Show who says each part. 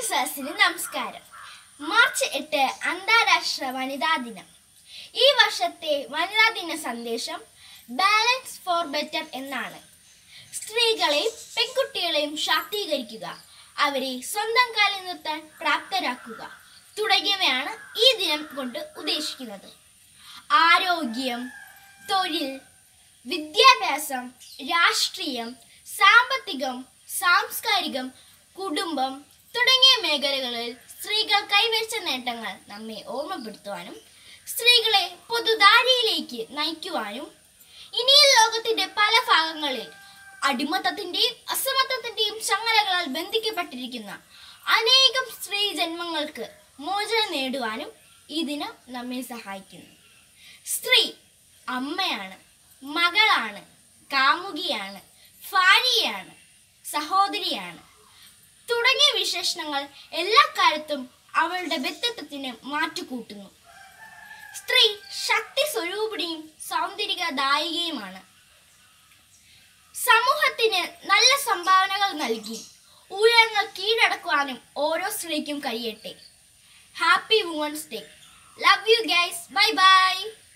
Speaker 1: സദസ്സിന് നമസ്കാരം മാർച്ച് എട്ട് അന്താരാഷ്ട്ര വനിതാ ദിനം ഈ വർഷത്തെ വനിതാ ദിന സന്ദേശം ബാലൻസ് ഫോർ ബെറ്റർ എന്നാണ് സ്ത്രീകളെയും പെൺകുട്ടികളെയും ശാക്തീകരിക്കുക അവരെ സ്വന്തം കാലിൽ നിർത്താൻ പ്രാപ്തരാക്കുക തുടങ്ങിയവയാണ് ഈ ദിനം കൊണ്ട് ഉദ്ദേശിക്കുന്നത് ആരോഗ്യം തൊഴിൽ വിദ്യാഭ്യാസം രാഷ്ട്രീയം സാമ്പത്തികം സാംസ്കാരികം കുടുംബം തുടങ്ങിയ മേഖലകളിൽ സ്ത്രീകൾ കൈവരിച്ച നേട്ടങ്ങൾ നമ്മെ ഓർമ്മപ്പെടുത്തുവാനും സ്ത്രീകളെ പൊതുധാരയിലേക്ക് നയിക്കുവാനും ഇനിയും ലോകത്തിന്റെ പല ഭാഗങ്ങളിൽ അടിമത്തത്തിന്റെയും അസമത്വത്തിന്റെയും ചങ്ങലകളാൽ ബന്ധിക്കപ്പെട്ടിരിക്കുന്ന അനേകം സ്ത്രീ ജന്മങ്ങൾക്ക് മോചനം നേടുവാനും ഈ ദിനം നമ്മെ സഹായിക്കുന്നു സ്ത്രീ അമ്മയാണ് മകളാണ് കാമുകിയാണ് ഭാര്യയാണ് സഹോദരിയാണ് തുടങ്ങിയ വിശേഷണങ്ങൾ എല്ലാ കാലത്തും അവളുടെ വ്യക്തിത്വത്തിന് മാറ്റുകൂട്ടുന്നു സ്ത്രീ ശക്തി സ്വരൂപിണിയും സൗന്ദര്യദായികയുമാണ് സമൂഹത്തിന് നല്ല സംഭാവനകൾ നൽകി ഉയരങ്ങൾ കീഴടക്കുവാനും ഓരോ സ്ത്രീക്കും കഴിയട്ടെ happy women's day love you guys bye by